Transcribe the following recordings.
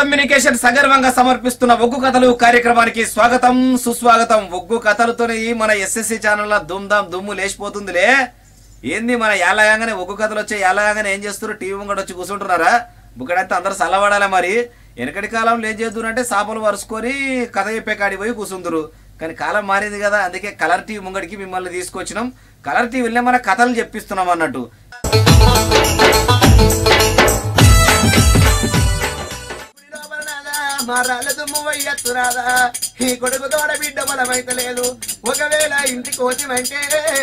Communication సగర్వంగా సమర్పిస్తున్న ఒగ్గు కథలు కార్యక్రమానికి స్వాగతం సుస్వాగతం ఒగ్గు కథలతోనే మన ఎస్ఎస్సి ఛానల్ దుమ్దాం దుమ్ము లేచిపోతుందిలే ఏంది మన యాలగానే ఒగ్గు కథలు వచ్చే యాలగానే ఏం చేస్తున్నారు టీవీ ముంగట వచ్చి కూర్చుంటున్నారా బుక్కడంతా అందరూ సల్లబడాలి మరి వెనకటి కాలంలో ఏం చేస్తున్నారు అంటే చేపలు వరుసుకొని కథ చెప్పే కాడికి పోయి కూర్చుందరు కానీ కాలం మారింది కదా అందుకే కలర్ టీవీ ముంగడికి మిమ్మల్ని తీసుకొచ్చినాం కలర్ టీవీలో మన కథలు చెప్పిస్తున్నాం అన్నట్టు మారాల దుమ్ము వయ్యత్తురాదా ఈ కొడుకు తోడ బిడ్డ బలమైతే లేదు ఒకవేళ ఇంటికి వచ్చిమంటే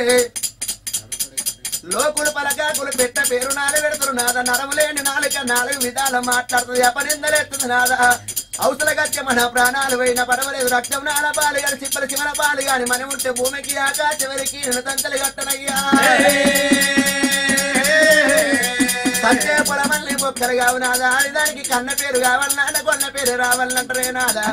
లోకులు పలకాకులు పెట్ట పేరు నాలు పెడుతురు నాద నరము లేని నాలుక నాలుగు విధాలు మాట్లాడుతుంది అపనిందలెత్తుంది నాద అవసల గచ్చ మన ప్రాణాలు పోయిన పడవలేదు రక్తం నాల పాలు గాని చిప్పల చిమల పాలు గాని మనం ఉంటే భూమికి ఆకాశం వెలికి తంతలు కట్టనయ్యా సంచే పొలమల్ని బొక్కలు కావు నాదా ఆడిదానికి కన్న పేరు కావాలన్నా కొన్న పేరు రావాలంటారే నాదా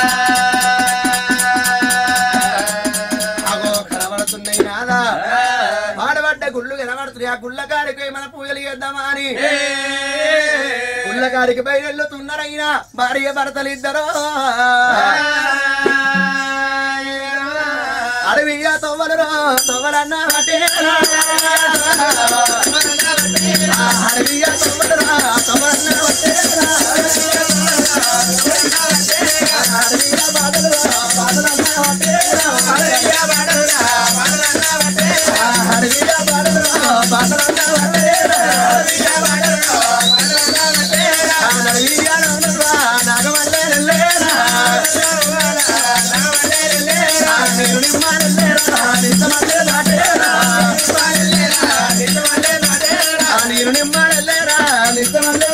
అగో కనబడుతున్నాయి నాదా పాడబడ్డ గుళ్ళు కనబడుతున్నాయి ఆ గుళ్ళ కాడికి మన పూజలు చేద్దామా అని గుళ్ళ కాడికి బయలుతున్నారయ్యా భార్య భర్తలు ఇద్దరు అడవిగా తొవ్వలరు తొవ్వలన్నా అడవిగా తొవ్వలరా తొవ్వలన్నా అడవిగా బాధలురా బాధలన్నా అడవిగా బాధలురా బాధలన్నా అడవిగా నవ్వులురా నాగమల్లే నెల్లేరా నేను నిమ్మలేరా నిజమల్లే నాటేరా నేను నిమ్మలేరా నిజమల్లే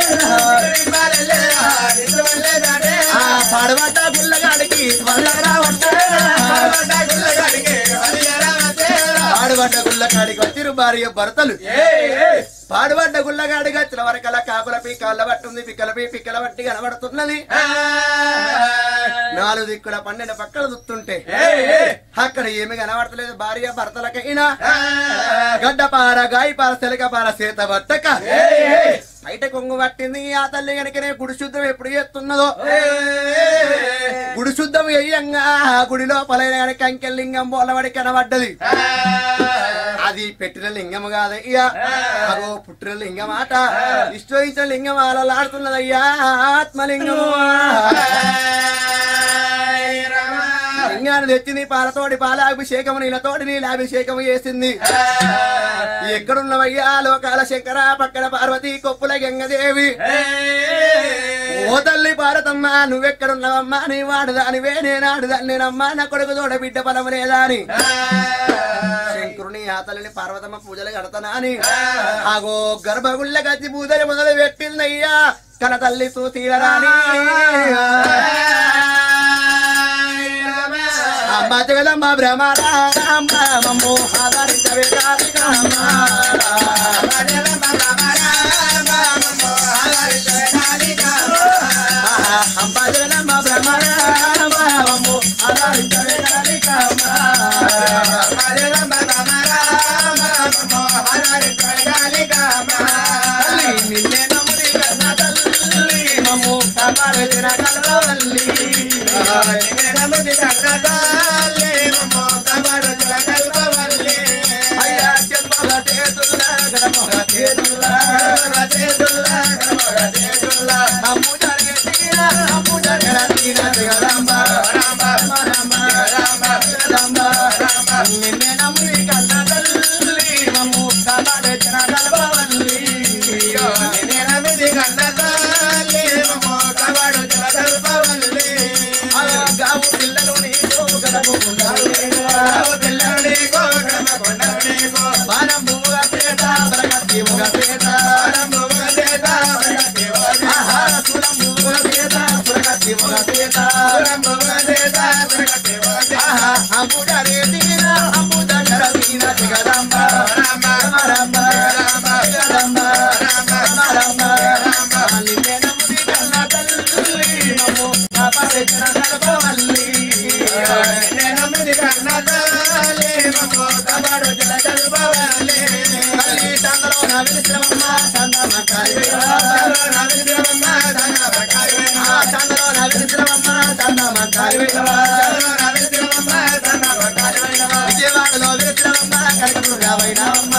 నాటేరా పాడబడ్డ గుల్లగాడికి వల్లరా పాడుబడ్డ గుల్లగాడికి వచ్చిరు భార్య భర్తలు పాడుబడ్డ గుల్లగాడికి వచ్చిన వరకల కాకుల పీకాళ్ళ పట్టుంది పిక్కల పీ పిక్కల పట్టి కనబడుతున్నది నాలుగు దిక్కుల పన్నెండు పక్కల దుత్తుంటే అక్కడ ఏమి కనబడతలేదు భార్య భర్తలకైనా గడ్డపార గాయపార సెలకపార సీత బట్టక బయట కొంగు పట్టింది ఆ తల్లి కనుకనే గుడి శుద్ధం ఎప్పుడు చేస్తున్నదో గుడి శుద్ధం వేయంగా గుడి లోపలైన కనుక అంకెలింగం బోలబడి కనబడ్డది అది పెట్టిన లింగం కాదయ్యా అగో పుట్టిన లింగం ఆట ఇష్టం లింగం ఆలలాడుతున్నదయ్యా ఆత్మలింగము లింగాన్ని తెచ్చింది పాలతోటి పాలాభిషేకము నీళ్ళతోటి నీళ్ళాభిషేకము చేసింది ఎక్కడున్నవయ్యా లోకాల శంకర పక్కన పార్వతి కొప్పుల గంగదేవి ఓ తల్లి పార్వతమ్మ నువ్వెక్కడున్నావమ్మా నీ వాడుదానివే నేనాడుదాన్ని నేనమ్మా నా కొడుకు తోడ బిడ్డ బలం లేదా అని శంకరుని ఆ తల్లిని పార్వతమ్మ పూజలు కడతానా అని ఆగో గర్భగుళ్ళ గచ్చి పూజలు మొదలు పెట్టిందయ్యా కన తల్లి చూసిరాని అమ్మ జగదమ్మ భ్రమరామము ఆదరించవే అమ్మ జగదమ్మ భ్రమరామము ఆదరించవే తల్లి నిన్నే నమ్ముడి కన్న తల్లి మమ్ము కాపాడేసిన కలవల్లి అయ్యా చెంపల చేతుల్లా గడమొగ చేతుల్లా అమ్ము జరిగే తీర అమ్ము జరగడ తీర జగదంబ జగదంబ నిన్నే నమ్ముడి కన్న తల్లి మమ్ము కాపాడేసిన కలవల్లి గావు పిల్లలు నీకు గడపకుండారు బాణం భూముగా పేట బరగతి ముగ పేట ఆహార కులం భూముగా పేట బరగతి ముగ పేట ఆహా అంబుడ రేటిన అంబుడ గరవీన జగదంబ రామ రామ జగదంబ రామ రామ నిన్నే నమ్ముడి కన్న తల్లి నమ్ము కాపాడేసిన కల్పవల్లి తల్లి చంద్రో నవిశ్రమమ్మ చంద్రమ కాయ విజయవాడలో వెలిసినవమ్మ కనకదుర్గా వైనావమ్మ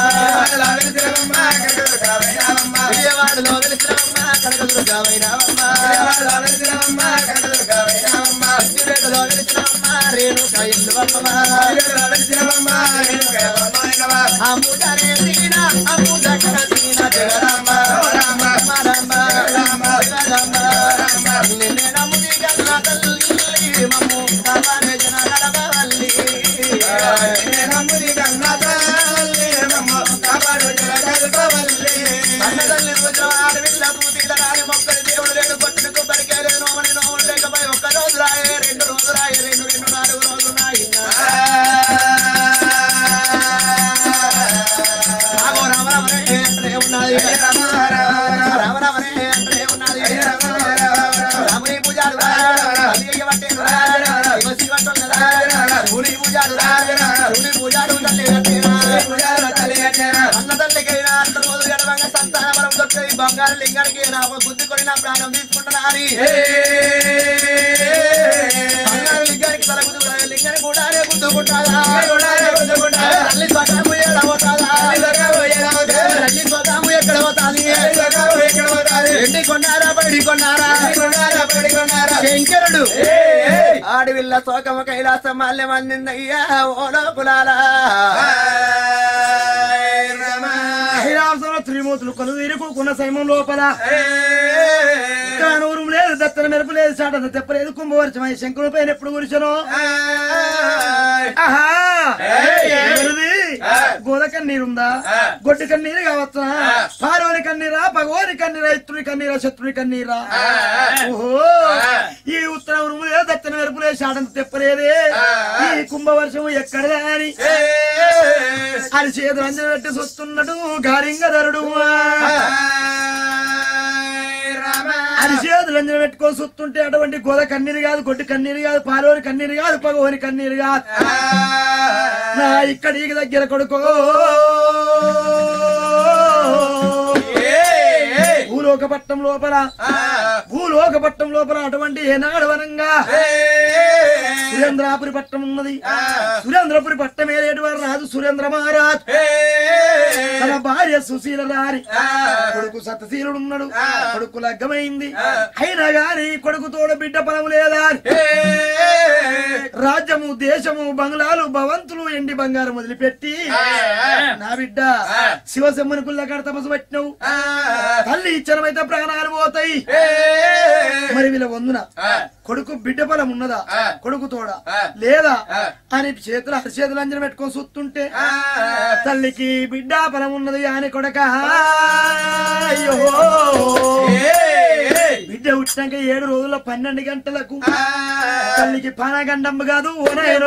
విజయవాడలో వెలిసినవమ్మ కనకదుర్గా వైనావమ్మ సిద్దిపేటలో వెలిసినవమ్మ రేణుక ఇల్లువమ్మ అమ్ముదరే దీన అమ్ముద కరదీన జగరామ రామ రామ రామ జగరామ నిన్నే నమ్ముది గల్ల తల్లి మమ్ము కాపాడే జన నడవల్లి అన్నదల్లి రుద్రవాడ విల్ల పూతిల రాని మొక్కలు దేవుడు లేక కొట్టిన కొబ్బరికి లేదు నోమని నోమని లేకపోయి ఒక్క రోజు రాయే రెండు రోజు రాయే రెండు రెండు నాలుగు రోజులు నాయన రామో రామ రామనే అంటే ఉన్నది రామ రామనే అంటే ఉన్నది రాముని పూజాడు అలియ పట్టేను శివశివ పట్టున్నదా శివుని పూజాడు శివుని పూజాడు తల్లి కట్టేనా అన్న తల్లికైనా అంత రోజు గడవంగా సంతాన బలం దొరికింది బంగారు లింగానికి నా బుద్ధి కొని నా ప్రాణం తీసుకుంటున్నా అని బంగారు లింగానికి తల గుద్దు లింగానికి కూడా గుద్దుకుంటాదా తల్లి స్వతము ఎడబోతాదా తల్లి స్వతము ఎక్కడ పోతాది ఎండి కొన్నారా బడి కొన్నారా శంకరుడు ఆడివిల్ల శోకమ కైలాసం మల్లె మందిందయ్యా ఓలో కులాలా హైరాసంలో త్రిమూర్తులు కొలు ఇరుకున్న సైమం లోపల కానూరు లేదు దత్తన మెరుపు లేదు చాట తెప్పలేదు కుంభవర్చమై శంకుల పైన ఎప్పుడు కూర్చోను ఆహా ఎవరిది? గోద కన్నీరుందా గొడ్డు కన్నీరు కావచ్చా పారోని కన్నీరా భగవాని కన్నీరా ఇత్రుని కన్నీరా శత్రుని కన్నీరా ఓహో ఈ ఉత్తరం రూములే దత్తన మెరుపులే చాటంత తెప్పలేదే ఈ కుంభవర్షము ఎక్కడదా అని అది చేతులు అంజన పెట్టి చూస్తున్నాడు గారింగధరుడు అది చేతులు అంజన పెట్టుకొని చూస్తుంటే అటువంటి గోద కన్నీరు కాదు గొడ్డు కన్నీరు కాదు పాలోని కన్నీరు కాదు పగోని కన్నీరు కాదు నా ఇక్కడికి దగ్గర కొడుకో భూలోక పట్టం లోపల భూలోక పట్టం లోపల అటువంటి ఏనాడు వనంగా సురేంద్రాపురి పట్టం ఉన్నది సురేంద్రపురి పట్టం ఏలేటి వారు రాజు సురేంద్ర మహారాజ్ తన భార్య సుశీల రారి కొడుకు సత్యశీలుడు ఉన్నాడు కొడుకు లగ్గమైంది అయినా గాని కొడుకు తోడ బిడ్డ పొలం లేదా అని. రాజ్యము దేశము బంగ్లాలు భవంతులు ఎండి బంగారం వదిలిపెట్టి నా బిడ్డ శివశమ్మని కుల్ల కాడ తపస్సు పట్టినవు తల్లి ఇచ్చనమైతే ప్రాణాలు పోతాయి మరి వీళ్ళ వందున కొడుకు బిడ్డ పొలం ఉన్నదా కొడుకు తోడ లేదా అని చేతులు అరిచేతులు అంజన పెట్టుకొని చూస్తుంటే తల్లికి బిడ్డ పొలం ఉన్నది అని కొడక అయ్యో బిడ్డ పుట్టినాక ఏడు రోజుల పన్నెండు గంటలకు తల్లికి పానగండం కాదు ఓనైరో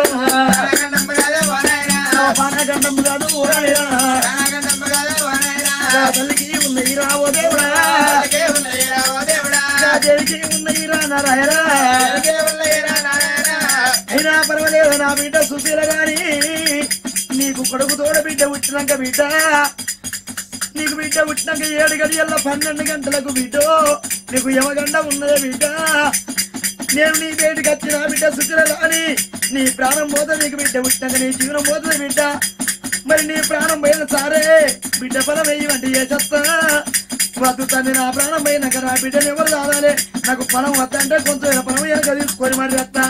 పానగండం కాదు ఓనైరో నా తల్లికి ఉన్నది రావో దేవుడా నా దేవికి ఉన్నది రా నారాయణ అయినా పర్వాలేదు నా బిడ్డ సుశీల గాని నీకు కొడుకు తోడ బిడ్డ పుట్టినాక బిడ్డ నీకు బిడ్డ పుట్టినాక ఏడు గడియల్లో పన్నెండు గంటలకు బిడ్డ నీకు యమగండ ఉన్నదే బిడ్డ నేను నీ బయటకు వచ్చిన బిడ్డ సుశీల గాని నీ ప్రాణం పోతే నీకు బిడ్డ పుట్టినాక నీ జీవనం పోతుంది బిడ్డ మరి నీ ప్రాణం పోయిన సారే బిడ్డ పొలం వేయమంటే ఏ చెత్త వద్దుతాన్ని నా ప్రాణం పోయినాక నా బిడ్డను ఎవరు కాదాలే నాకు పొలం వద్దంటే కొంచెం పొలం వెనక తీసుకొని మరి వస్తా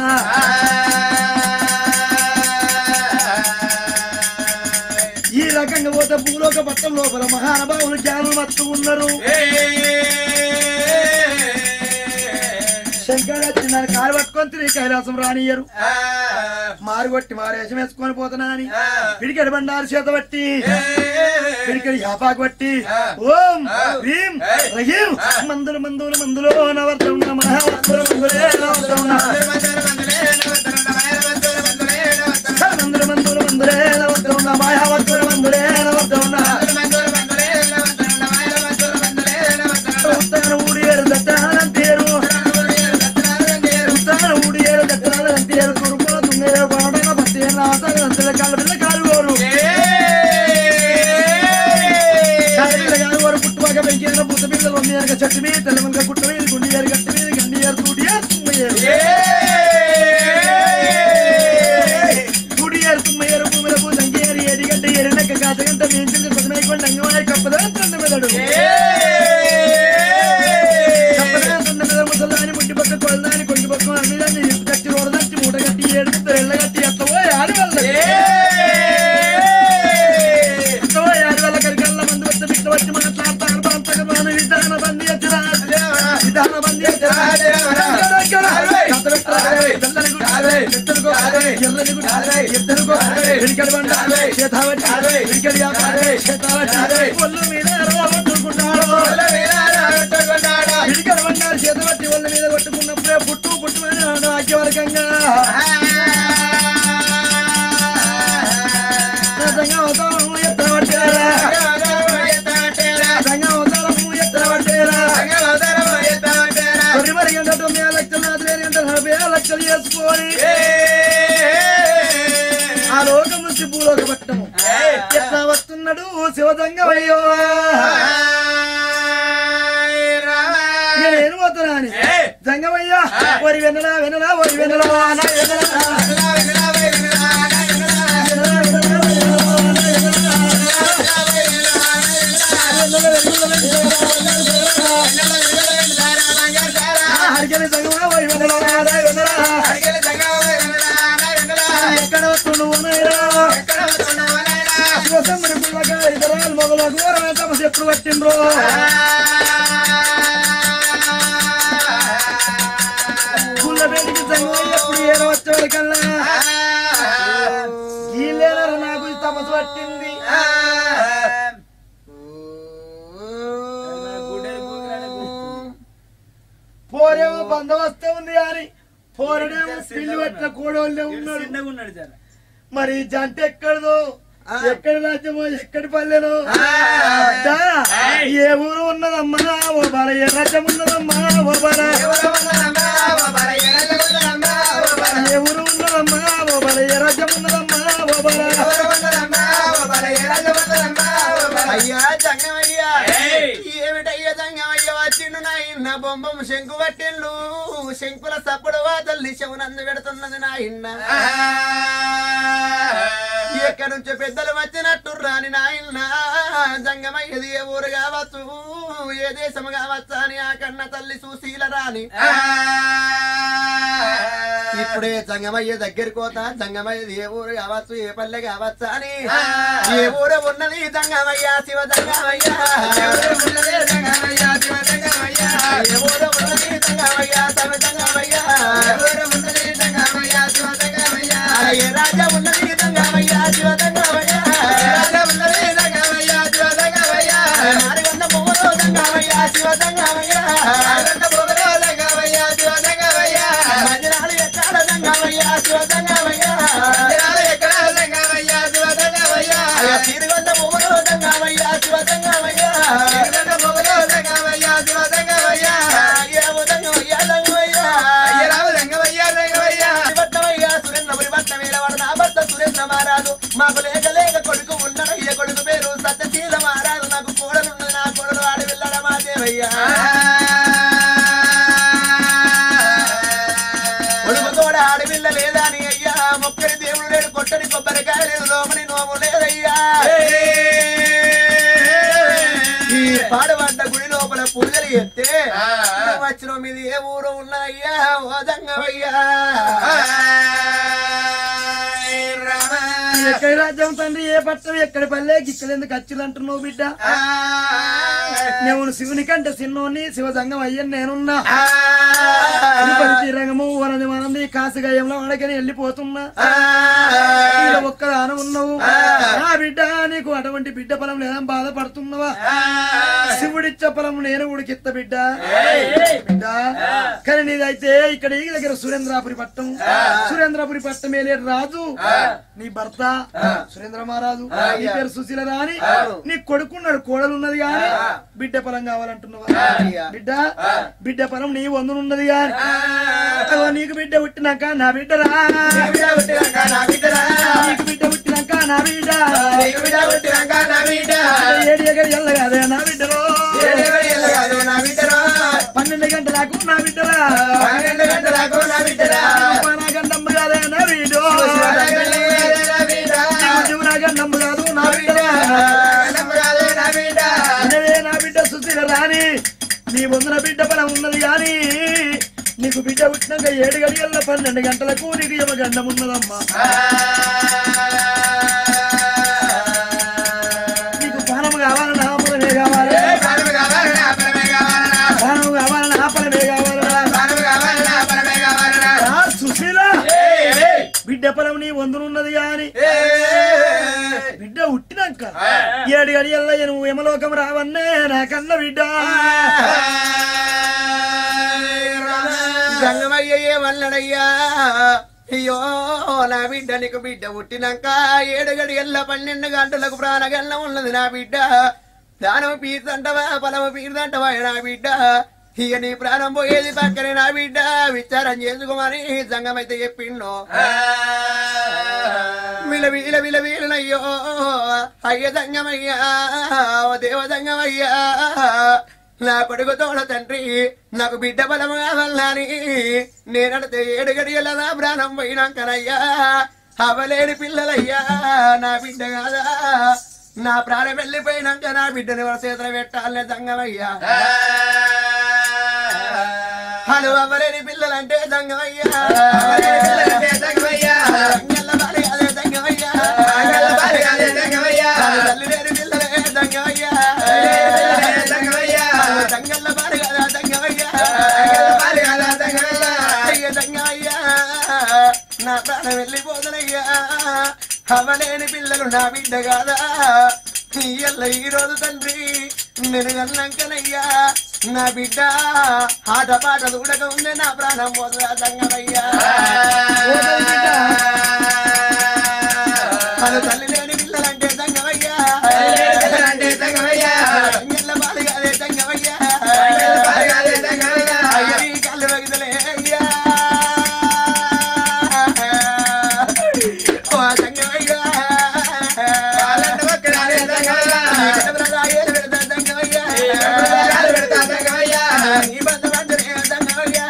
ఈ రకంగా పోతే భూలోక పట్టం లోపల మహానుభావులు జ్ఞానులు మత్తు ఉన్నారు శంకరాచార్య కారు పట్టుకొని తిరిగి కైలాసం రానియరు మారు కొట్టి మారేషం వేసుకొని పోతున్నా అని పిడికెడు బండారు చేత బట్టి పిడికెడు యాపాకు బట్టి ఓం భీం రహీం మందులు మందులు మందులు నవర్త ఉన్న మహావర్తులు మందులే నవర్త ఉన్న మందులు మందులు మందులే నవర్త ఉన్న మాయావర్తులు మందులే నవర్త ఉన్న ఉత్తర ఊడియేరు దత్తనంతేరు ఉత్తర ఊడియేరు దత్తనంతేరు తురుపుల తుంగేరు పాటన పత్తేరు ఆసన అంతల కాళ్ళ పిల్ల కాలుగోరు కాళ్ళ కాలుగోరు పుట్టుబాక పెంచిన పుట్ట పిల్లలు ఉంది చెట్టు మీద తెల్లమనక గుట్ట మీద గుండి గారి గట్ట మీద గండి గారి తూటి తుంగేరు పక్క కొలదాని కొంచెం పక్క మీద కట్టి రోడదచ్చి మూట కట్టి ఏడు ఎల్ల కట్టి ఎత్తవో ఆడి వల్ల ఎత్తవో ఆడి వల్ల కరికల్ల మంది వచ్చి బిడ్డ వచ్చి మాట్లాడతారు పంతగ మన విధాన బంది వచ్చిరా విధాన బంది వచ్చిరా ఒళ్ళు మీద కొట్టుకుంటాడు పిడికల బంగారు చేత పట్టి వాళ్ళ మీద కొట్టుకున్నప్పుడే పుట్టు పుట్టుమని వాక్యవర్గంగా సంగం అవతారము ఎత్తర పట్టేరా సంగం అవతారము ఎత్తర పట్టేరా మరి మరి గంట తొమ్మిది లక్షలు నాలుగు వేల గంటలు నలభై ఆరు లక్షలు చేసుకొని ఆ లోకం నుంచి భూలోక పట్టము ఎట్లా వస్తున్నాడు శివదంగమయ్యో ఇక నేను పోతున్నా అని జంగమయ్యా వరి వెన్నలా వెన్నలా వరి వెన్నలా నా వెన్నలా హరికని జంగమా వరి వెన్నలా నా వెన్నలా ఎక్కడ వస్తున్నావు నాయనా శివసమ్మడి పుల్లగా ఇతరాలు మొగల ఘోరమైన సమస్య ఎప్పుడు పట్టిండ్రో పుల్ల వేడికి సంగమయ్య ఎప్పుడు ఏదో వచ్చేవాడు కల్లా వీళ్ళేనారా నాకు ఈ తపస్సు పట్టింది పోరేమో బందోబస్తే ఉంది అని పోరడేమో పిల్లి పట్టిన కోడోళ్ళే ఉన్నాడు మరి ఈ జంట ఎక్కడదో ఎక్కడి రాజ్యమో ఎక్కడి పల్లెనో దా, ఏ ఊరు ఉన్నదమ్మా ఓ బల ఏ రాజ్యం ఉన్నదమ్మా ఓ బల ఏ ఊరు ఉన్నదమ్మా ఓ బల ఏ రాజ్యం ఉన్నదమ్మా ఓ బల అయ్యా జంగమయ్యా ఏమిటయ్యా జంగమయ్య వచ్చిండు నాయన్న బొమ్మం శంకు పట్టిండు శంకుల సప్పుడు వాతల్లి శవునందు పెడుతున్నది నాయన్న ఎక్కడి నుంచి పెద్దలు వచ్చినట్టు రాని నాయన్న జంగమయ్యది ఏ ఊరు కావచ్చు ఏ దేశం కావచ్చు అని ఆ కన్న తల్లి సుశీల రాని ఇప్పుడే జంగమయ్య దగ్గరికి పోతా జంగమయ్యది ఏ ఊరు కావచ్చు ఏ పల్లె కావచ్చు అని ఏ ఊరు ఉన్నది జంగమయ్య శివ జంగమయ్య ఏ ఊరు ఉన్నది జంగమయ్య శివ జంగమయ్య ఏ ఊరు ఉన్నది జంగమయ్య శివ జంగమయ్య ఏ ఊరు ఉన్నది జంగమయ్య శివ జంగమయ్య ఏ రాజా ఉన్నది జంగమయ్య శివ జంగమయ్య ఏ రాజా ఉన్నది జంగమయ్య శివ జంగమయ్య నాలుగొంద పువ్వులు జంగమయ్య శివ జంగమయ్య నాలుగొంద పువ్వులు జంగమయ్య శివ జంగమయ్య మందిరాలు ఎక్కడ జంగమయ్య శివ జంగమయ్య మందిరాలు ఎక్కడ జంగమయ్య శివ జంగమయ్య తిరుగొంద పువ్వులు జంగమయ్య శివ జంగమయ్య తిరుగొంద పువ్వులు జంగమయ్య శివ జంగమయ్య ఏమో జంగమయ్య జంగమయ్య అయ్యరావు జంగమయ్య జంగమయ్య పట్టమయ్య సురేంద్రపురి పట్టం వీరవాడు నా భర్త సురేంద్ర మహారాజు మాకు లేక లేక కొడుకు ఉన్నాడు ఏ కొడుకు పేరు సత్యశీల మహారాజు నాకు కోడలున్నది నా కోడలు ఆడి వెళ్ళడ మా దేవయ్యా కొడుకు తోడ ఆడపిల్ల లేదా అని అయ్యా మొక్కడి దేవుడు లేడు కొట్టని కొబ్బరికాయ లేదు లోమని నోము లేదయ్యా ఈ పాడబడ్డ గుడి లోపల పూజలు ఎత్తే వచ్చిన మీది ఏ ఊరు ఉన్నాయ్యా ఓ దంగవయ్యా ఎక్కడి రాజ్యం తండ్రి ఏ పట్టం ఎక్కడి పల్లె ఇక్కడ ఎందుకు ఖర్చులు అంటున్నావు బిడ్డ నేను శివుని కంటే సిన్నోని శివ సంఘం అయ్యని నేనున్నా తిరుపతి రంగము వనది మనది కాశీగయంలో అడగని వెళ్ళిపోతున్నా ఈడ ఒక్క దానం ఉన్నావు నా బిడ్డ నీకు అటువంటి బిడ్డ ఫలం లేదని బాధపడుతున్నావా శివుడిచ్చే ఫలం నేను ఉడికిత్త బిడ్డ బిడ్డ కానీ నీదైతే ఇక్కడ ఈ దగ్గర సురేంద్రాపురి పట్టం సురేంద్రాపురి పట్టం ఏలే రాజు నీ భర్త సురేంద్ర మహారాజు నీ పేరు సుశీల రాని నీ కొడుకున్నాడు కోడలు ఉన్నది గాని బిడ్డ ఫలం కావాలంటున్నావా బిడ్డ బిడ్డ ఫలం నీ వందునున్నది గాని అగో నీకు బిడ్డ పుట్టినాక నా బిడ్డరా నీకు బిడ్డ పుట్టినాక నా బిడ్డ ఏడు ఎగడి ఎల్లగాదే నా బిడ్డలో పన్నెండు గంటలకు నా బిడ్డరా నా గంటమ్మ కాదే నా బిడ్డో జీవన గంటమ్మ కాదు నా బిడ్డరా ఇదే నా బిడ్డ సుశీల రాని నీ వందన బిడ్డ బలం ఉన్నది గాని నీకు బిడ్డ పుట్టినాక ఏడు గడియల్ల పన్నెండు గంటలకు నీకు యమగండం ఉన్నదమ్మా నీకు పానం కావాలన్నా ఆపలమే కావాలి పానం కావాలన్నా ఆపలమే కావాలన్నా ఆ సుశీల బిడ్డ పొలం నీ వందునున్నది గాని బిడ్డ పుట్టినాక ఏడు గడియల్ల నువ్వు యమలోకం రావన్నే నాకన్న బిడ్డ గంగమయ్య ఏమల్లడయ్యా అయ్యో నా బిడ్డ నీకు బిడ్డ పుట్టినాక ఏడు గడియల్ల పన్నెండు గంటలకు ప్రాణగల్లం ఉన్నది నా బిడ్డ దానం పీర్దంటవా పొలము పీర్దంటవా నా బిడ్డ ఇక నీ ప్రాణం పోయేది పక్కనే నా బిడ్డ విచారం చేసుకోమని సంగమైతే చెప్పిండు విల విల విల వీలనయ్యో అయ్య సంగమయ్యా ఓ దేవ సంగమయ్యా నా కొడుకు తోడ తండ్రి నాకు బిడ్డ బలము కావాలని నేనడితే ఏడు గడియల నా ప్రాణం పోయినాకనయ్యా అవలేని పిల్లలయ్యా నా బిడ్డ కాదా నా ప్రాణం వెళ్ళిపోయినాక నా బిడ్డని వాళ్ళ చేతులు పెట్టాలనే సంగమయ్యా హలో అవలేని పిల్లలంటే సంగమయ్యా రంగల్ల బాలి అదే సంగమయ్యా తల్లి లేని పిల్లలే సంగమయ్యా సంగల్ల బాలి కదా సంగమయ్యా అయ్య సంగమయ్యా నా ప్రాణం వెళ్ళిపోదనయ్యా అవలేని పిల్లలు నా బిడ్డ కాదా ఎల్ల ఈ రోజు తండ్రి నేను కన్నాకనయ్యా నా బిడ్డ ఆట పాట చూడక ఉంది నా ప్రాణం పోతుందా సంగమయ్యా మన తల్లి లేని పిల్లలంటే సంగమయ్యా సంగల్ల బాలి అదే సంగమయ్యా అయ్య నీ కళ్ళు వగిదలే అయ్యా ఓ సంగమయ్యా నీ కడపల రాయేలు పెడతా సంగమయ్యా నీ బంధు బంధునే సంగమయ్యా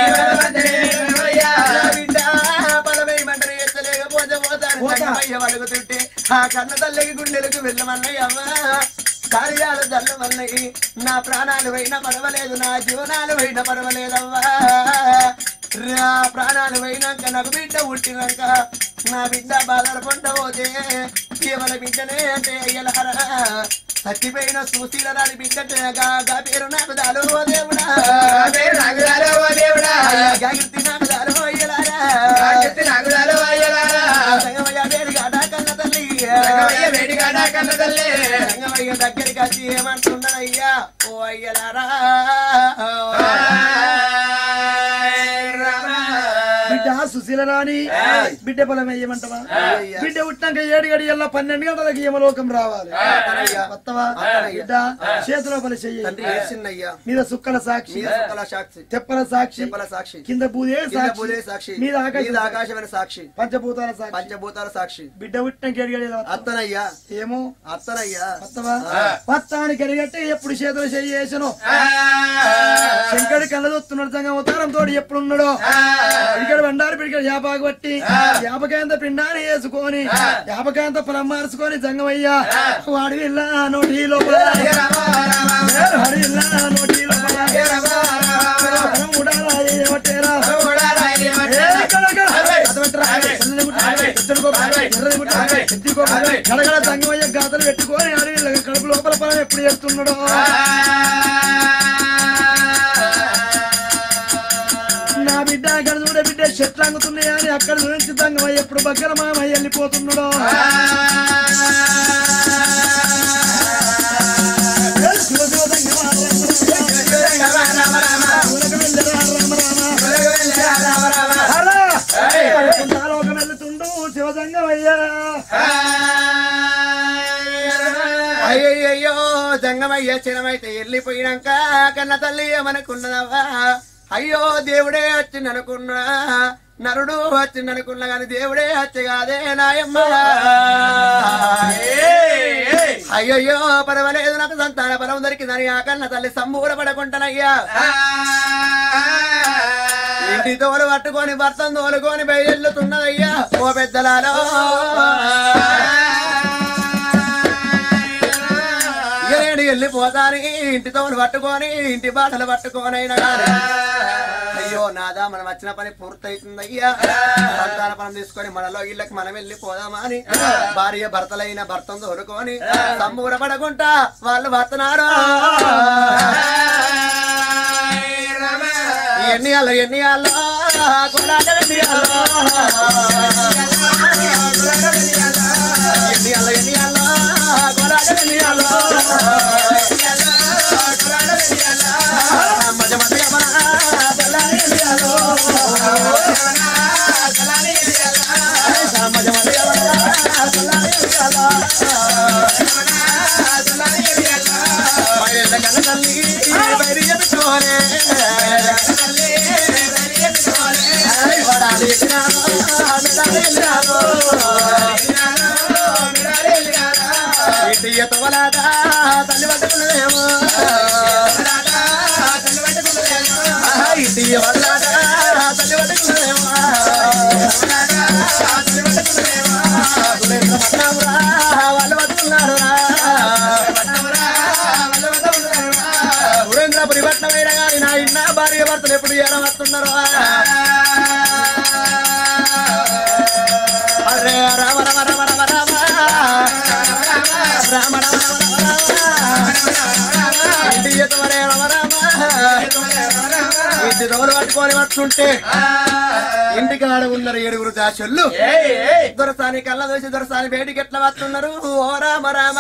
నా బిడ్డ బలమై మంటలు ఎత్తలేకపోతే పోతాను సంగమయ్య వలుగుతుంటే ఆ కన్న తల్లికి గుండెలకు వెళ్ళమన్నయ్యమ్మా కార్యాలు జల్లమన్నయ్యి నా ప్రాణాలు పోయినా పర్వాలేదు నా జీవనాలు పోయినా పర్వాలేదమ్మా నా ప్రాణాలు పోయినాక నాకు బిడ్డ పుట్టినాక నా బిడ్డ బాధలు పొందబోతే కేవల బిడ్డనే అంటే అయ్యలారా చచ్చిపోయిన సుశీల రాని బిడ్డ గా పేరు నాకు దాలు ఓ దేవుడా అయ్యా గాగిర్తి నాకు దాలు ఓ అయ్యలారా సంగమయ్య వేడిగాడ కన్న తల్లి రంగమయ్య దగ్గరికి వచ్చి ఏమంటున్నాడయ్యా ఓ అయ్యలారా బిడ్డ సుశీల రాణి బిడ్డ పొలం వేయమంటవా బిడ్డ పుట్టినాక ఏడు గడియల్లో పన్నెండు గంటలకు యమలోకం రావాలి అత్తనయ్యా. వత్తవా అత్తనయ్యా. బిడ్డ చేతిలో పని చెయ్యి తండ్రి ఏడ్చిన్నయ్యా మీద సుక్కల సాక్షి మీద సుక్కల సాక్షి తెప్పల సాక్షి చెప్పల సాక్షి కింద పూజే కింద పూలే సాక్షి సాక్షి మీద మీద ఆకాశం ఆకాశమైన సాక్షి పంచభూతాల సాక్షి పంచభూతాల సాక్షి బిడ్డ పుట్టినాక ఏడు గడియల అత్తనయ్యా ఏమో అత్తనయ్యా వత్తవా వత్తానికి కరిగట్టి ఎప్పుడు చేతులు చెయ్యేసను శంకడి కళ్ళదొత్తున్నాడు సంగం అవతారం తోడు ఎప్పుడున్నాడో ఇక్కడ బండారు పిడికడు యాపాకు పట్టి యాపకాంత పిండాన్ని వేసుకొని యాపకాంత పొలం మార్చుకొని జంగమయ్యా వాడి వెళ్ళా నోటి లోపల వాడి వెళ్ళా నోటి లోపల పొలం ఉడాలా ఏమట్టేరా? ఏ ఇక్కడ, ఇక్కడ. అదవట్రా. చల్లని గుట్ట, ఎత్తడి గొప్ప, ఎర్రని గుట్ట, ఎత్తి గొప్ప. గడగడ జంగమయ్య గాతలు పెట్టుకొని అడవి కడుపు లోపల పొలం ఎప్పుడు చేస్తున్నాడో నా బిడ్డ అక్కడ చూడ బిడ్డ చెట్లు అంగుతున్నాయా అని అక్కడ చూపించి తంగమయ్య ఎప్పుడు బగ్గర మామయ్య వెళ్ళిపోతున్నాడో ఏ శివ శివ తంగమా, ఊరకు వెళ్ళరా రామ రామ. హరా! వైకుంఠాలోకం వెళ్తుండు శివజంగమయ్యా అయ్యయ్యో జంగమయ్య చిరమైతే వెళ్ళిపోయినాక కన్న తల్లి ఏమనుకున్నదవ్వా అయ్యో దేవుడే వచ్చిందనుకున్నా నరుడు వచ్చిందనుకున్నా గాని దేవుడే వచ్చి కాదే నాయమ్మ అయ్యయ్యో పర్వాలేదు నాకు సంతాన పరం దొరికిందని ఆ కన్న తల్లి సంబూర పడకుంటానయ్యా ఇంటి తోలు పట్టుకొని భర్తను తోలుకొని బయలుతున్నదయ్యా ఓ పెద్దలాలో నేను వెళ్ళిపోతాని ఇంటి తోలు పట్టుకొని ఇంటి బాటలు పట్టుకొని అయినా కానీ అయ్యో నాదా మనం వచ్చిన పని పూర్తయితుంది అయ్యా సంతాన పనం తీసుకొని మనలో ఇళ్ళకి మనం వెళ్ళి పోదామా అని భార్య భర్తలైన భర్తను దొరుకొని సంబూరపడకుండా వాళ్ళు భర్తనారు ఎన్ని అల్ల ఎన్ని అల్ల కొడాట ఎన్ని అల్ల ఎన్ని అల్ల ఎన్ని అల్ల కొడాట ఎన్ని అల్ల మజ మజ గమన తెల్లారి ఎన్ని అల్ల మజ మజ గమన తెల్లారి ఎన్ని అల్ల బయట కన్న తల్లి బయట చెప్పుకోలే వడాలి ఎగిరాలో, మెడాలి ఎగిరాలో. ఇటు ఎతవలాట తల్లి పట్టుకున్నదేమో ఇటు ఎవలాట తల్లి పట్టుకున్నదేమో సురేంద్ర పట్నామురా వాళ్ళు పట్టుకున్నారురా సురేంద్రపురి పట్నమైన గాని నా ఇన్న భార్య భర్తలు ఎప్పుడు ఏడవస్తున్నారు అరే రామ రామ రామ రామ రామ రామ రామ ఇంటి ఎత్తవరే రామ రామ ఇంటి రోజులు పట్టుకొని వస్తుంటే ఇంటికి ఆడ ఉన్నారు ఏడుగురు దాచుళ్ళు దొరసాని కళ్ళ దోసి దొరసాని బయటికి ఎట్లా వస్తున్నారు ఓ రామ రామ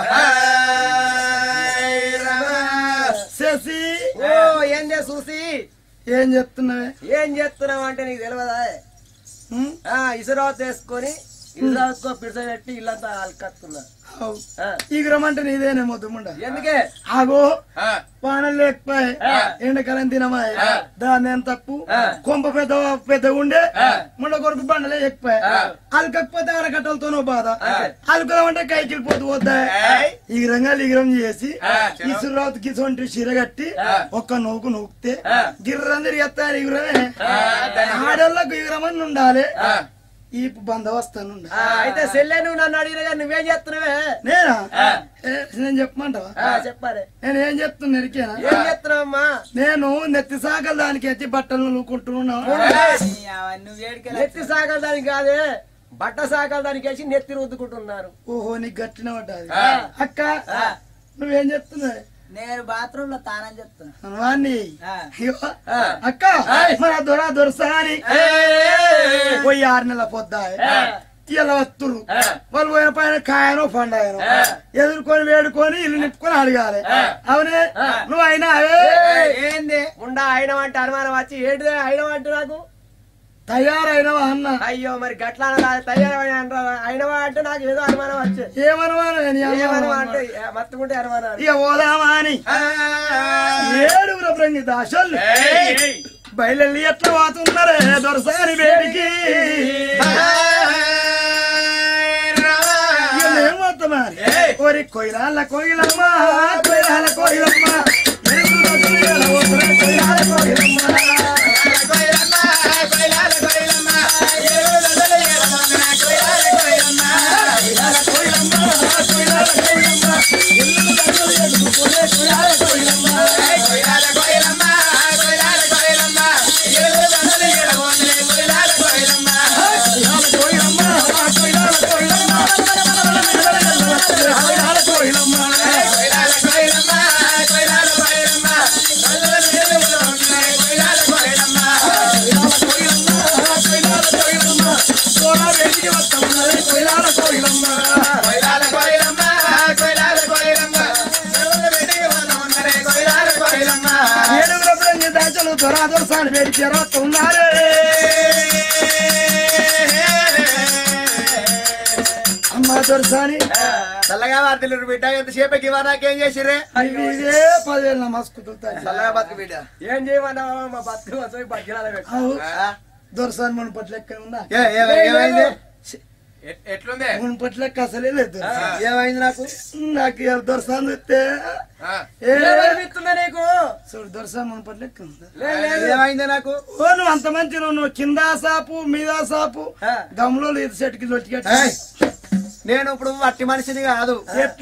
శశి ఓ ఏందే చూసి ఏం చెప్తున్నావే ఏం చేస్తున్నావు అంటే నీకు తెలియదా ఉం? ఆ ఇసురావత్ వేసుకొని ఇసురావత్కో పిడిస పెట్టి ఇల్లంతా అల్కత్తున్నా అవు. ఈ గ్రమంటే నీదేనేమో దుమ్ముండ ఎందుకే ఆగో పానలు లేకపోయి ఎండకాలం తినమాయి దాన్ని ఏం తప్పు కొంప పెద్ద పెద్ద ఉండే ముండ కొరకు బండలే ఎక్కుపోయి అలకపోతే ఆనకట్టలతోనో బాధ అలుకుదామంటే కైకిలు పోతూ వద్దా ఈ రంగాలు ఇగరం చేసి ఇసురావత్ గిసొంటి సిరగట్టి ఒక్క నూకు నూకితే గిర్రం తిరిగేస్తారు ఇగురమే ఆడోళ్ళకు ఇగురమని ఉండాలి ఈ బందోబస్తాను ఉండాలి ఆ, అయితే సెల్లే నువ్వు నన్ను అడిగిన కానీ నువ్వేం చేస్తున్నావే నేనా ఏ, నేను చెప్పమంటావా ఆ, చెప్పాలి నేను ఏం చెప్తున్నా ఎరికేనా ఏం చేస్తున్నావమ్మా నేను నెత్తి సాగలు దానికి ఎత్తి బట్టలు నూకుంటున్నా నెత్తి సాగలు దానికి కాదే బట్ట సాగలు దానికి వేసి నెత్తి రుద్దుకుంటున్నారు ఓహో నీకు గట్టిన పడ్డది అక్క నువ్వేం చెప్తున్నావు నేను బాత్రూమ్ లో తానని చెప్తున్నా వాణ్ణి ఆ. అయ్యో, అక్క మన దొర దొరసాని పోయి ఆరు నెలల పొద్దా ఇలా వస్తురు వాళ్ళు పోయిన పైన కాయనో పండాయనో ఎదుర్కొని వేడుకొని ఇల్లు నింపుకొని అడగాలి అవునే నువ్వు అయినా ఏంది ఉండా అయిన అంటే అనుమానం వచ్చి ఏంటిదే అయిన అంటే నాకు తయారైనవా అన్న అయ్యో మరి గట్లా అనరాదు, తయారైన అంటారా అయినవా అంటే నాకు ఏదో అనుమానం వచ్చే ఏమనుమానం నీ ఏమనుమానం అనుమానం అంటే ఏ, మత్తుకుంటే అనుమానాలు ఇక పోదామా అని ఏడుగురు బ్రంగి దాసోళ్ళు బయలుదేరి ఎట్లా పోతున్నారే దొరసాని వేడికి ఏమవుతామా ఓరి కొయిలాల కొయిలమ్మ కొయిలాల కొయిలమ్మ ఎరుగురు దొడ్లు ఎలా పోతున్నారు కొయిలాల కొయిలమ్మ ఏడుగురు బ్రంగి దాసోళ్ళు దొరా దొరసాని వేడికి ఎరవస్తున్నారే అమ్మ దొరసాని చల్లగా వార్తలు బిడ్డ ఎంతసేపకి ఇవ్వ నాకేం చేసిరే ఇవి ఇదే పదివేలు నమస్కుతాయి చల్లగా బతుకు బిడ్డ ఏం చేయమన్నావా మా బతుకు వచ్చి బతికిరాలే పెట్టు. అవు దొరసాని మునుపట్ల ఎక్కడ ఉందా ఏ, ఏ- ఏమైంది ఎట్లుంది మునుపట్ల అసలే లేదు ఏమైంది నాకు నాకు ఇవాళ దొరసాని చూస్తే ఏ ఏమనిపిస్తుందా నీకు చూడు దొరసాని మునుపట్ల ఎక్కడ ఉందా లేదు, లేదు. ఏమైంది నాకు ఓ నువ్వు అంత మంచి నువ్వు నువ్వు కింద సాపు మీద సాపు గమ్లో లేదు చెట్టుకి ఏయ్, లొట్టికి నేను ఇప్పుడు వట్టి మనిషిని కాదు ఎట్లా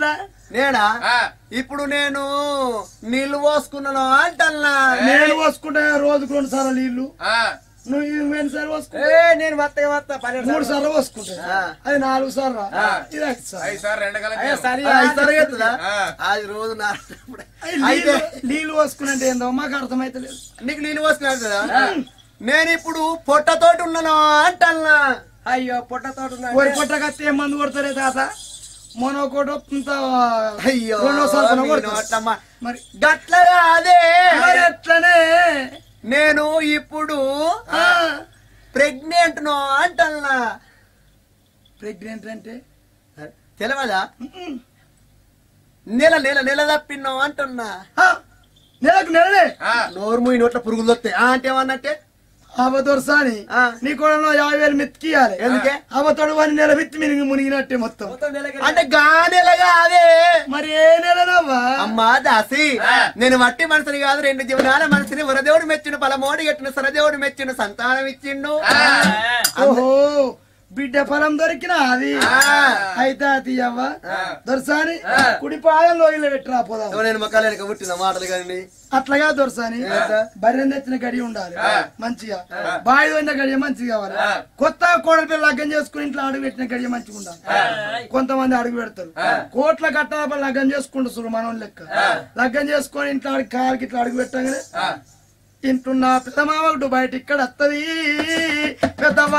నేనా ఆ. ఇప్పుడు నేను నీళ్లు పోసుకున్నాను అంటన్నా నేను పోసుకుంటా రోజుకు రెండు సార్లు నీళ్లు ఆ, నువ్వు ఎన్ని సార్లు పోసుకుంటా ఏ నేను వస్తా వస్తా పన్నెండు మూడు సార్లు పోసుకుంటా ఆ. అది నాలుగు సార్లు ఆ. ఇది ఐదు సార్లు ఐదు సార్లు ఎండకాలం అయ్యో, సరే. ఆ, ఐదు సార్లు చేస్తుందా? ఆ. అది రోజు నా అయి అయితే నీళ్లు నీళ్లు పోసుకున్నట్టు ఏందో మాకు అర్థమైతలేదు నీకు నీళ్ళు పోసుకున్నాను కదా నేను ఇప్పుడు పొట్టతోటి ఉన్నాను అంటన్నా అయ్యో పుట్టతోట ఒరి పొట్టకత్తి ఏం మందు కొడతారే తాత మొన్న ఒకటి వస్తుంత అయ్యో రెండోసారి మీ కొడతారు. నోటమ్మ. మరి గట్ల రాదే మరి ఎట్లనే నేను ఇప్పుడు ప్రెగ్నెంట్ నో అంటన్నా ప్రెగ్నెంట్ అంటే తెలియదా ఉమ్మ్. నెల నెల నెల తప్పినో అంటున్నా ఆ, నెలకు నెలలే ఆ, నోరు మూయి నోట్ల పురుగులు వస్తాయి ఆ అంటే ఏమన్నట్టే అవదొరసాని ఆ. నీ కూడా యాభై వేలు మెత్తికియాలి ఎందుకే అవతడు వాని నెల విత్తి మినిగి మునిగినట్టే మొత్తం అంటే గా నెల కాదే మరి ఏ నెలనవ్వా అమ్మా దాసి ఆ. నేను మట్టి మనిషిని కాదు రెండు జీవనాల మనిషిని వరదేవుడు మెచ్చిండు పలమోడి ఎట్టిన సరదేవుడు మెచ్చిండు సంతానం ఇచ్చిండు ఆ. ఓహో బిడ్డ ఫలం దొరికిన అది ఆ. అయితే తీయవ్వ ఆ. దొరసాని ఆ. కుడి పాదంలో ఇల్లు పెట్టిరా పోదాం ఏమో నేను మొక్కలు వెనక పుట్టిన మాటలు కానీ అట్లాగా దొరసాని బర్రెని తెచ్చిన గడి ఉండాలి ఆ. మంచిగా బాయి పోయిన గడియ మంచిగా కావాలి ఆ. కొత్త కోడలి పిల్ల లగ్గం చేసుకుని ఇంట్లో అడుగు పెట్టిన గడియ మంచిగా ఉండాలి కొంతమంది అడుగు పెడతారు కోట్ల కట్టాల లగ్గం చేసుకుంటూ చూడు మనం లెక్క లగ్గం చేసుకొని ఇంట్లో అడుగు కాలికి ఇట్లా అడుగు పెట్టగానే ఆ. ఇంటున్న పెద్దమామ ఒకటి బయట ఇక్కడ వస్తుంది పెద్దవా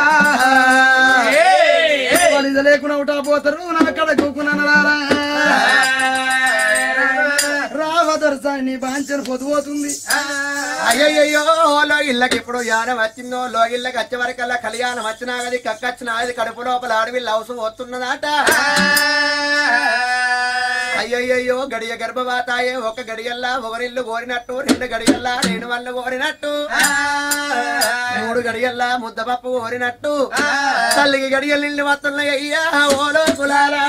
వాళ్ళు ఇది లేకుండా ఒకటా పోతారు నా కడ కూకున్నానరా రావ దొరసాని నీ బాంచను పొదిపోతుంది అయ్యయ్యో లో ఇళ్ళకి ఇప్పుడు యానం వచ్చిందో లో ఇళ్ళకి వచ్చే వరకల్లా కళ్యాణం వచ్చినా అది కక్కచ్చిన అది కడుపు లోపల అడవి లవసు వస్తున్నదాట అయ్యయ్యో గడియ గర్భవాతాయే ఒక గడియల్లా ఒకరిల్లు కోరినట్టు రెండు గడియల్లా రెండు వాళ్ళు కోరినట్టు మూడు గడియల్లా ముద్దపప్పు కోరినట్టు తల్లికి గడియలు ఇల్లు వస్తున్నాయి అయ్యా ఓలో కులాలా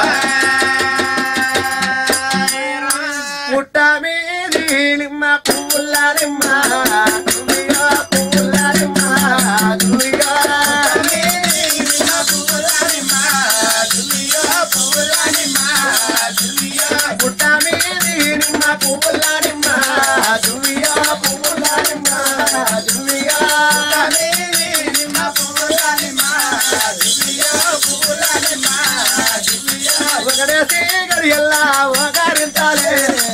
పుట్ట మీది నిమ్మ పుల్ల నిమ్మ దుమిగా పుల్ల నిమ్మ దుమిగా మీది నిమ్మ పుల్ల నిమ్మ దుమిగా పుల్ల నిమ్మ దుమిగా పుట్ట మీది నిమ్మ పుల్ల నిమ్మ దుమిగా పుల్ల నిమ్మ దుమిగా మీది నిమ్మ పుల్ల నిమ్మ దుమిగా పుల్ల నిమ్మ దుమిగా ఒకడేసి గడియల్లా ఒకరింతాలే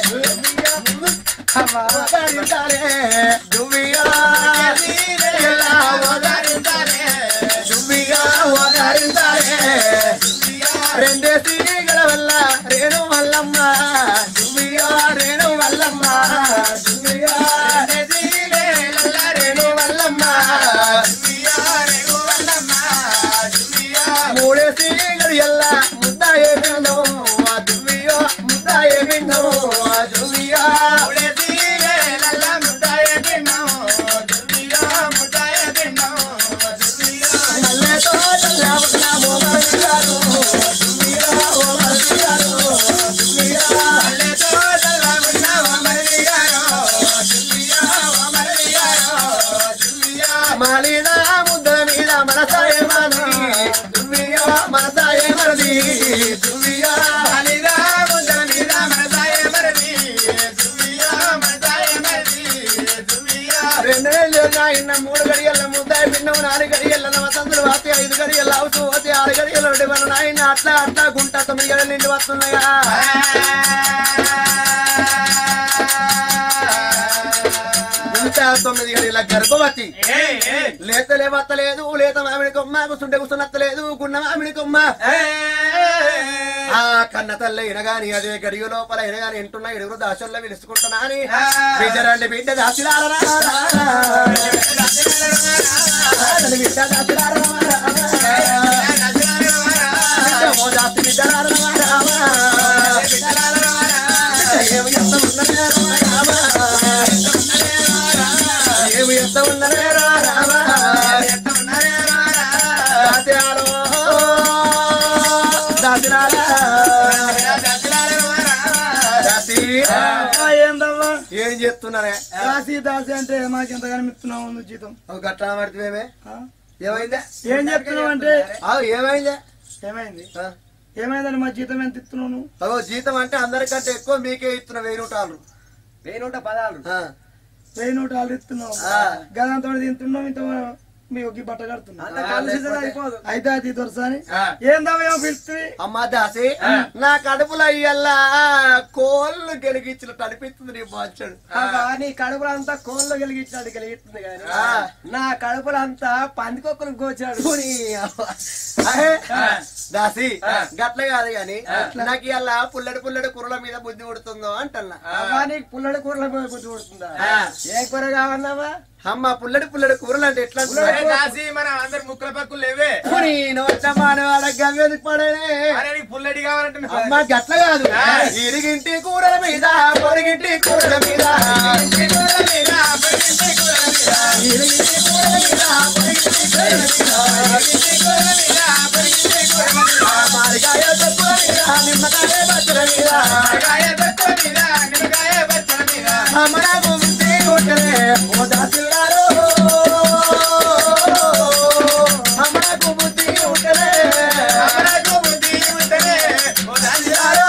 ఒకరింతాలే దుమిగా గడియల్లా ఒకరింతాలే దుమిగా ఒకరింతాలే రెండేసి గల వల్ల రేణు వల్లమ్మ దుమిగా రేణు వల్లమ్మ దుమిగా రెండేసి గల రేణు వల్లమ్మ దుమిగా రేణు వల్లమ్మ దుమిగా మూడేసి గడియల్ల ముద్ద ఏమిందో ఆ దుమియో ముద్ద ఏమిందో ఆ దుమియా మూడేసి గడియల్ల ముద్ద ఏమిందో దుమియా ముద్ద ఏమిందో దుమియా నల్లతో నల్లవన మోగలిగారు దుమియా మోగలిగారు దుమియా నల్లతో నల్లవన మోగలిగారు దుమియా మోగలిగారు దుమియా మాలిన ముద్ద మీద మనసాయే మనది దుమియా మనసాయే మనది దుమియా మాలిన ముద్ద మీద మనసాయే మనది దుమియా మనసాయే మనది దుమియా రెండు నెలలు నాయన మూడు గడియల ముద్ద పిన్నవు నాలుగు గడియల నవసంతులు వాతి ఐదు గడియల అవుతూ పోతే ఆరు గడియల ఒకటి మన నాయన అట్లా అట్లా గుంట తొమ్మిది గడియలు నిండి వస్తున్నాయా గుంట తొమ్మిది గడియల గర్భవతి లేత లేవత్తలేదు లేత మామిడి కొమ్మ కూర్చుంటే కూర్చున్నత్తలేదు గున్న మామిడి కొమ్మ ఆ కన్న తల్ల ఇనగాని అదే గడియ లోపల ఇనగాని ఇంటున్న ఎడుగురు దాసుల్లో పిలుచుకుంటున్నా అని బిడ్డరండి బిడ్డ దాసిరారా బిడ్డ దాసిరారా ఓ దాసి బిడ్డరారా ఏమి ఎంత ఉన్నదే రామా ఏమి ఎంత ఉన్నదే రామా దాసిరారో దాసిరారా దాసి ఆ, ఏందవ్వా ఏం చెప్తున్నారే దాసి దాసి అంటే మాకు ఎంత కనిపిస్తున్నావు నువ్వు జీతం ఒక గట్లా పడితే ఆ? ఏమైందే ఏం చెప్తున్నావు అంటే ఆ, ఏమైందే ఏమైంది ఆ, ఏమైందని మా జీతం ఎంత ఇస్తున్నావు నువ్వు అగో జీతం అంటే అందరికంటే ఎక్కువ మీకే ఇస్తున్న వెయ్యి రూపాయలు వెయ్యి నూట పదాలు ఆ. వెయ్యి నూట ఆలు ఇస్తున్నావు ఆ. గదంతో తింటున్నావు ఇంత మీ ఒగ్గి బట్ట కడుతున్నావు అంత కలిసి అయిపోదు అయితే అది దొరసాని ఆ. ఏందామేమో పిలుస్తుంది అమ్మా దాసి నా కడుపులో ఇయ్యల్లా కోళ్ళు గెలిగించినట్టు అనిపిస్తుంది నీ బాంచడు అబ్బా, నీ కడుపులో అంతా కోళ్ళు కలిగించాడు కలిగిస్తుంది కానీ ఆ. నా కడుపులో అంతా పందికొక్కలు గోచాడు పోనీ అవ్వ. అహే, దాసి గట్ల కాదు గాని నాకు ఇలా పుల్లడి పుల్లడి కూరల మీద బుద్ధి పుడుతుందో అంటన్నా అబ్బా నీకు పుల్లడి కూరల మీద బుద్ధి పుడుతుందా ఆ. ఏ కూర కావన్నావా అమ్మ పుల్లడి పుల్లడి కూరలు అంటే ఎట్లా అరే దాసి మన అందరి ముక్కల పక్కులు లేవే పోనీ నోట్ల మానవాడ గవ్వెది పడనే అరే నీకు పుల్లడి కావాలంటే నువ్వు- అమ్మ గట్ల కాదు ఇరిగింటి కూరల మీద పొరిగింటి కూరల మీద ఇరిగింటి కూరల మీద పొరిగింటి కూరల మీద ఇరిగింటి కూరల మీద పొరిగింటి కూరల మీద ఇరిగింటి కూరల మీద పొరిగింటి కూరల మీద మామిడికాయ తక్కువ మీద నిమ్మకాయ బచ్చల మీద నిమ్మకాయ తక్కువ మీద, నిమ్మకాయ పచ్చల మీద. అమరా గుంటి కొట్టలే ఓ దాసిల్లారో అమరా గుంటి కొట్టలే అమరకు బుద్ధి ఉంటేనే ఓ దాసిరారో.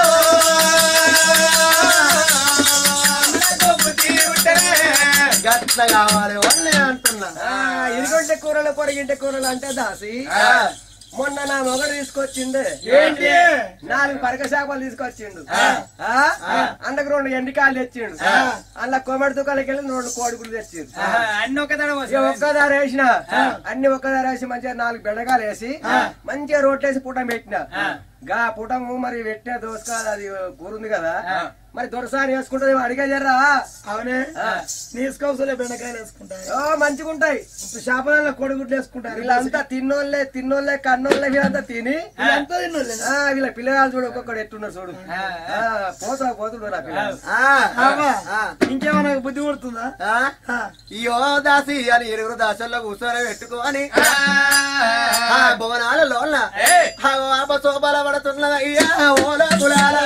అమరకు బుద్ధి ఉంటేనే. గట్ల కావాలి వాళ్ళే అంటున్నా ఆ, ఇరుగొంటే కూరలు పొరిగింటే కూరలు అంటే దాసి ఆ. మొన్న నా మొగడు తీసుకొచ్చిండే ఏంటి నాలుగు పరక చేపలు తీసుకొచ్చిండు అండకు రెండు ఎండికాయలు తెచ్చిండు అందులో కొమ్మడి దుకాణాలకి వెళ్ళి రెండు కోడిగుడ్లు తెచ్చిండు అన్ని ఒక తడ ఇక ఒక్కదారి వేసిన అన్ని ఒక్కదారి వేసి మంచిగా నాలుగు బెండకాయలు వేసి మంచిగా రోట్లేసి పుటం పెట్టిన గా పుటము మరి పెట్టిన దోసకాయలు అది కూరుంది కదా మరి దొరసాని వేసుకుంటుంది అడిగే జర్రా అవునే నీసుకోసలే బెండకాయలు వేసుకుంటా ఓ మంచిగా ఉంటాయి చేపలలో కొడుగుడ్లు వేసుకుంటారు వీళ్ళంతా తిన్నోళ్ళే తిన్నోళ్ళే కన్నోళ్ళే వీళ్ళంతా తిని ఎంత తిన్నోళ్ళే ఆ, వీళ్ళ పిల్లగాలు చూడు ఒక్కొక్కడు ఎట్టున్నారు చూడు ఆ, పోతా పోతుడు రా పిల్లగాడు. అవ్వా, ఆ. ఇంకేమన్నా బుద్ధి పుడుతుందా ఆ? ఆ. అయ్యో దాసి అని ఇరుగురు దాసల్లో కూర్చొని పెట్టుకొని ఆ భువనాలలో ఏయ్. శోభల పడుతున్నది అయ్యా ఓలా కులాల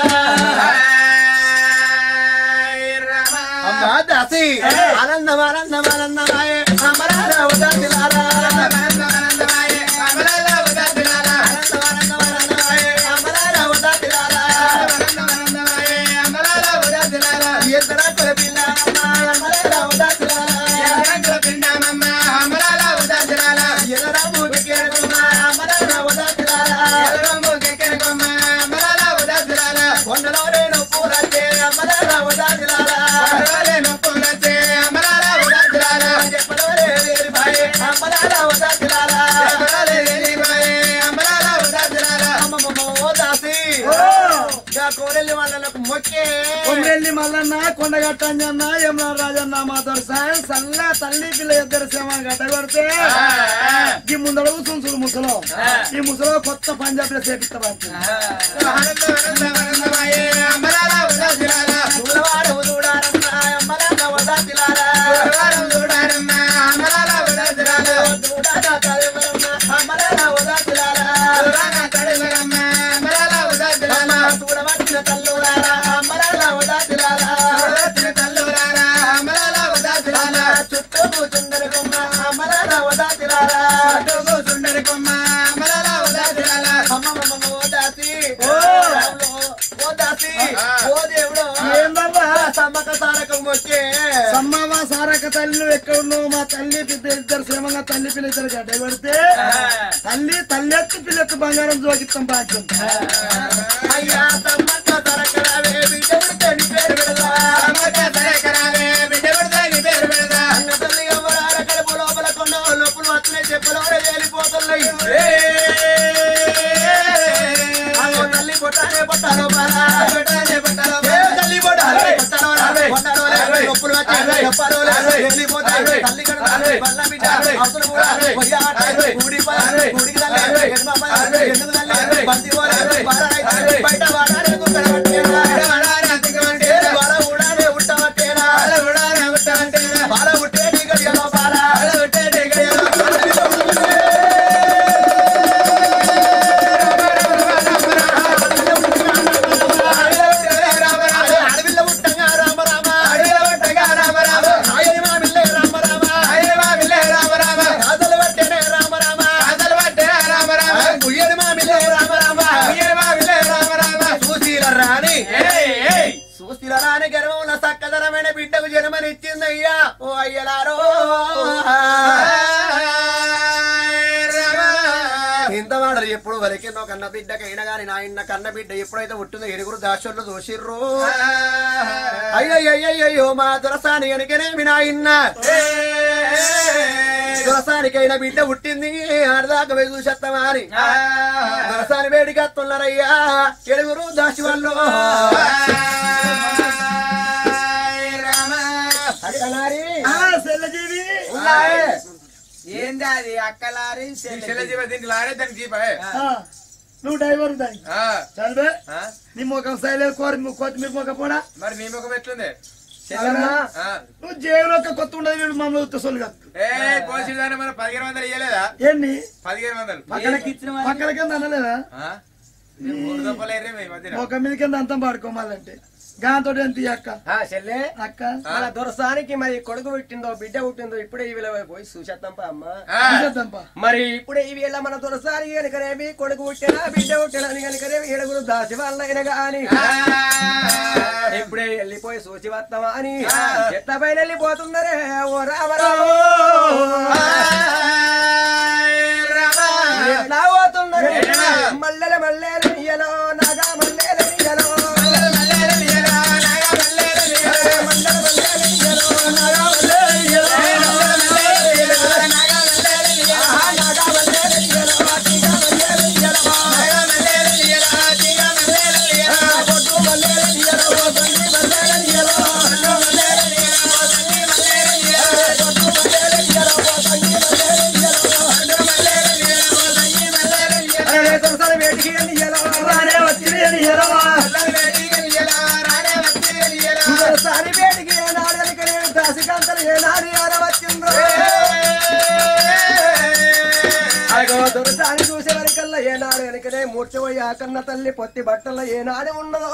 అమ్మా దాసి ఆనందం ఆనందం ఆనందమాయే అమరారావు దాసిలారా ఆనందం ఆనందం ఆనందమాయే అమరారావు దాసిలారా ఎంతరా కొలపిల్ల అమరారావు దాసిలారా ఎనరా మూటికేరుకున్న అమరారావు దాసిలారా కొండలో నేను పూలచ్చే అమరారావు దాసిలారా చెప్పలో లేని భాయే అమరారావు దాసిలారా అమ్మమ్మమ్మో దాసి గా కోరెల్లి వాళ్ళకు మొక్కే కొమ్రెల్లి మల్లన్న కొండగట్ట అంజన్న యమున రాజన్న మా దొరసాయం సల్ల తల్లి పిల్ల ఇద్దరు సేమని గడ్డ కొడితే ఈ ముందడ కూర్చుని ముసలో ఈ ముసలో కొత్త పంజాబ్ లో చేపిస్తామంటే చూడవాడు చూడారన్న అమరారావు దాసిలారా చూడాడా తల్లివరన్న అమరారావు దాసిలారా అమ్మ చూడవచ్చిన తల్లులారా అమరారావు దాసిలారా అమ్మ చుట్టూ కూర్చుందరు కొమ్మ అమరారావు దాసిలారా అమ్మమ్మమ్మ ఓ దాసి ఓ ఓ దాసి ఓ దేవుడు ఏందమ్మా సమ్మక సారకం వచ్చే సమ్మమ్మ సారక తల్లి ఎక్కడున్నావు మా తల్లి పిల్ల ఇద్దరు శ్రమంగా తల్లి పిల్ల ఇద్దరు గడ్డ కొడితే తల్లి తల్లెత్తు పిల్లెత్తు బంగారం జోకిస్తాం బాధ్యం అయ్యా సమ్మక్క సారకరావే బిడ్డ బిడ్డ నీ పేరు పెడదా అన్న తల్లి ఎవరార కడుపు లోపల కొన్న లోపల వచ్చినాయి చెప్పులో వెళ్ళిపోతున్నాయి అయ్యో తల్లి పొట్టానే పొట్టాలో బాలా ఏ తల్లి పొట్టాలో పొట్టాలో రావే పొట్టాలో రావే నొప్పులు వచ్చి చెప్పాలో రావే వెళ్ళిపోతాయి తల్లి కడుపు బల్ల బిడ్డ అవసరం కూడా పొయ్యి ఆట గుడి పద గుడికి తల్లి ఎన్నమ్మ ఎందుకు తల్లి బంతి పోలే బారాయి బయట వాడారే కుక్కడ పట్టేనా బాల ఊడానే ఉట్టవట్టేనా బాల ఉట్టే గడియలో బాల అడవిలో ఉట్టంగా రామ రామ ఆయని మా బిల్లే రామ రామ రాజలు పట్టేనే రామ రామ గుయ్యని మా బిల్లే రామ అయ్యా ఓ అయ్యలారో ఇంత వాడరు ఎప్పుడు వరకెన్నో కన్న బిడ్డకైనా గాని నా ఇన్న కన్న బిడ్డ ఎప్పుడైతే పుట్టిందో ఎడుగురు దాశోళ్ళు దోషిర్రు అయ్యయ్యో మా దొరసాని వెనకనేమి నా ఇన్న దొరసానికైనా బిడ్డ పుట్టింది ఆడదాకా పోయి చూసేస్తామా అని దొరసాని వేడికి వస్తున్నారయ్యా ఎడుగురు దాసి వాళ్ళు అడిగనారి ఆ, సెల్లజీవి ఏంది అది అక్కలారి ఆ, నువ్వు డ్రైవర్ దాని చదివే నీ ముఖం సైలే కోరి కొత్తిమీర ముఖం పోడా మరి మీ ముఖం ఎట్లుంది చెల్లెమ్మా, ఆ. నువ్వు జైలు ఒక కొత్త ఉండదు వీడు మమ్మల్ని ఉత్తసోలు కాదు ఏ పోషిదాన్ని మన పదిహేను వందలు ఇయ్యలేదా ఏంటి పదిహేను వందలు పక్కన పక్కన కింద అనలేదా ఆ? మీరు మూడు రూపాయలు ఈ మధ్యన ముఖం మీద కింద అంతం పాడుకోమాలంటే గాంతో ఎంత ఈ అక్క ఆ, చెల్లె అక్క మన దొరసానికి మరి కొడుకు పుట్టిందో బిడ్డ పుట్టిందో ఇప్పుడే ఈ వేళ పోయి చూసేద్దాంపా అమ్మ ఆ. తీసేద్దాంపా. మరి ఇప్పుడే ఈ వేళ మన దొరసారి కనుకనేమి కొడుకు పుట్టినా బిడ్డ పుట్టినా అని కనుకనేమి ఏడుగురు దాచి వాళ్ళైన గాని ఇప్పుడే వెళ్ళిపోయి చూసి వస్తామా అని ఎట్ల పైన వెళ్ళిపోతుందరే ఓ రామరావు ఎట్లా పోతుందరే మల్లెల మల్లెల నియలో నాగా మల్లెల నియలో అరే దొరసారి వేటికి నియలో రానే వచ్చింది అని ఎరవా. దొరసారి వేటికి ఏనాడు కనుకనేమి దాసికాంతలు ఏనాడు ఎవర వచ్చిందో అగో దొరసారి చూసే వరకల్లా ఏనాడు వెనకనే మూర్చపోయి ఆ కన్న తల్లి పొత్తి బట్టల్లో ఏనాడు ఉన్నదో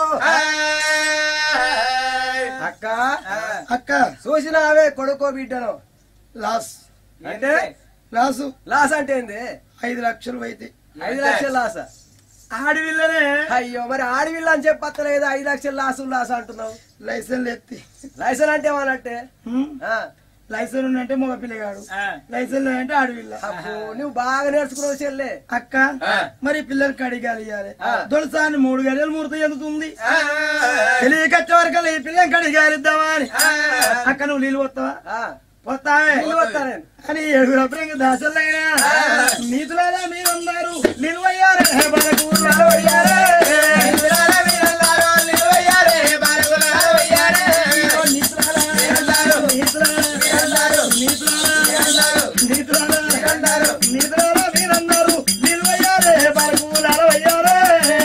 అక్క అక్క చూసినావే కొడుకో బిడ్డను లాస్ అంటే లాసు లాస్ అంటే ఏంది ఐదు లక్షలు అయితే ఐదు లక్షల లాస ఆడవిల్లనే అయ్యో మరి ఆడవిల్ల అని చెప్పత్తలేదు ఐదు లక్షల లాసు లాస్ అంటున్నావు లైసెన్స్ ఎత్తి లైసెన్స్ అంటే ఏమన్నట్టే హ్మ్? ఆ, లైసెన్స్ అంటే మగ పిల్లగాడు లైసెన్స్ అంటే ఆడవిల్ల అబ్బో, నువ్వు బాగా నేర్చుకున్నావు చెల్లె అక్క మరి పిల్లలకి కడిగాలి ఇవ్వాలి ఆ. దొలసాని మూడు గడియలు మూర్తి ఎందుతుంది తెలియకచ్చే వరకు ఈ పిల్లని కడిగాలిద్దామా అని అక్క నువ్వు నీళ్ళు పోతావా ఆ, పోతావే నీళ్ళు పోతానే. అని ఏడుగురు అప్పుడు దాసలైనా నీతులారా మీరున్నారు నిల్వయ్యారే బలకూరు అలవయ్యారే. నీతులారా మీరున్నారు, నిల్వయ్యారే, బలకూరు అలవయ్యారే. నీతులారా మీరున్నారు, నీతులారా మీరున్నారు, నీతులారా నీతులారా నీతులారా మీరున్నారు, నిల్వయ్యారే, బలకూరు అలవయ్యారే.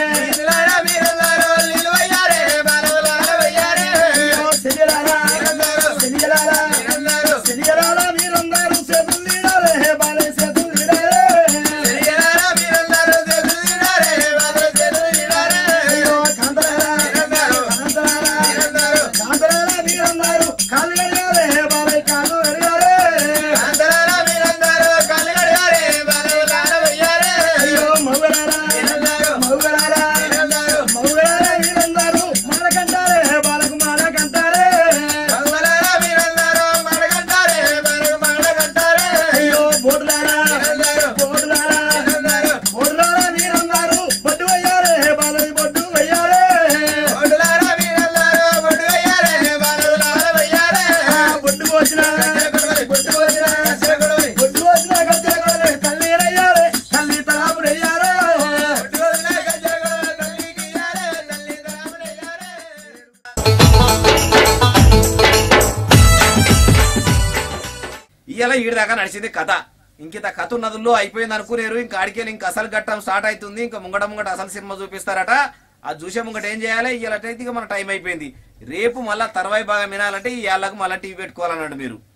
అయ్యో, శనియలారా, శనియలారా, శనియలారా మీరున్నారు, చేతులు నీడారే, బాలే చేతులు నీడారే. అయ్యో, కాంతలారా, కాంతలారా, కాంతలారా మీరున్నారు, కాళ్ళు కడిగారే, బాలయ్య కాళ్ళు కడిగారే. అయ్యో, మగలారా, మగలారా, మగలారా మీరున్నారు, మాలకంటారే, బాలకు మాలకంటారే. అయ్యో, బోటులారా, బోటులారా, బోటులారా మీరున్నారు, బొడ్డు అయ్యారే, బాలయ్య బొడ్డు అయ్యారే. ఆ, బొడ్డు పోసినా, బొడ్డు పోసినా, బొడ్డు పోసినా గద్దె కొడలే, తల్లిరయ్యారే, తల్లి తలాపురయ్యారే. ఇవాళ ఈడి దాకా నడిచింది కథ ఇంకిత కథ ఉన్నదుల్లో అయిపోయింది అనుకునేరు ఇంకా ఆడికెళ్ళి ఇంకా అసలు ఘట్టం స్టార్ట్ అవుతుంది ఇంకా ముంగట ముంగట అసలు సినిమా చూపిస్తారట అది చూసే ముంగట ఏం చేయాలి ఇవాళ అయితే ఇక మన టైం అయిపోయింది రేపు మళ్ళా తర్వాయి బాగా వినాలంటే ఈ ఏళ్ళకు మళ్ళీ టీవీ పెట్టుకోవాలన్నాడు మీరు